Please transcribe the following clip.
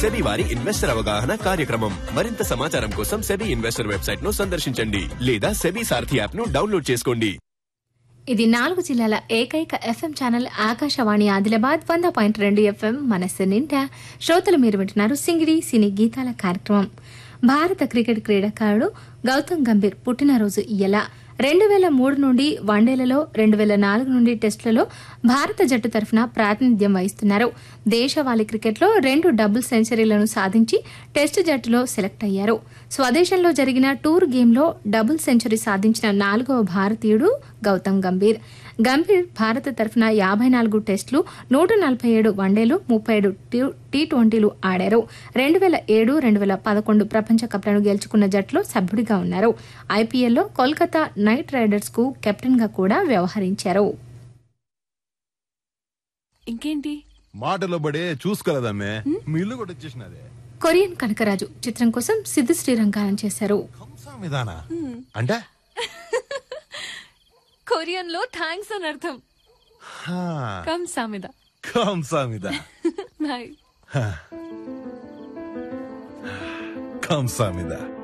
SEBI వారి investor అవగాహన కార్యక్రమం మరింత సమాచారం కోసం సెబీ ఇన్వెస్టర్ వెబ్సైట్ ను సందర్శించండి లేదా సెబీ సారథి యాప్ ను డౌన్లోడ్ చేసుకోండి ఇది నాలుగు జిల్లాల ఏకైక ఎఫ్ఎం ఛానల్ ఆకాశవాణి ఆదిలాబాద్ వంద పాయింట్ రెండు ఎఫ్ఎం మనస్సు నిండా శ్రోతలు మీరు వింటున్నారు సింగిడి సినీ గీతాల కార్యక్రమం భారత క్రికెట్ క్రీడాకారుడు గౌతమ్ గంభీర్ పుట్టినరోజు ఇలా రెండు వేల మూడు నుండి వన్డేలలో రెండు వేల నాలుగు నుండి టెస్టులలో భారత జట్టు తరఫున ప్రాతినిధ్యం వహిస్తున్నారు దేశవాళీ క్రికెట్లో రెండు డబుల్ సెంచరీలను సాధించి టెస్టు జట్టులో సెలెక్ట్ అయ్యారు స్వదేశంలో జరిగిన టూర్ గేమ్లో డబుల్ సెంచరీ సాధించిన నాలుగవ భారతీయుడు గౌతమ్ గంభీర్ గంభీర్ భారత తరఫున యాభై నాలుగు టెస్టులు నూట నలభై ఏడు వన్డేలు ముప్పై ఏడు టీ ట్వంటీలు ఆడారు రెండు వేల ఏడు రెండు వేల పదకొండు ప్రపంచ కప్లను గెలుచుకున్న జట్టులో సభ్యుడిగా ఉన్నారు ఐపీఎల్లో కోల్కతా నైట్ రైడర్స్ కు కెప్టెన్ గా కూడా వ్యవహరించారు ఇంకేంటి మాటలో పడే చూసుకోలేదమ్మే మీ ఇల్లు కూడా వచ్చేసినదే కొరియన్ కనకరాజు చిత్రం కోసం సిద్ధు శ్రీరంగానం చేశారు విధాన అంటే కొరియన్ లో థ్యాంక్స్ అని అర్థం హా, కంసామిద కంసామిద బాయ్ కంసామిద